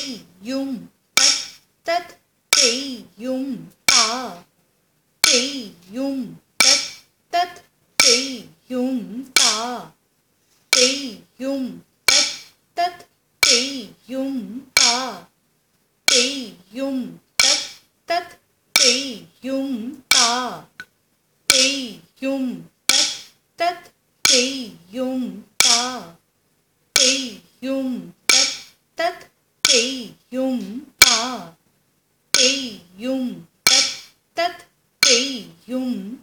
தேயும் தத் தத் தேயும் தா தேயும் தத் தத் தேயும் தா தேயும் தத் தத் தேயும் தா தேயும் தத் தத் தேயும் தா தேயும் தத் தத் தேயும் தா தேயும் தத் தத் தேயும் தா தேயும் தத் தத் தேயும்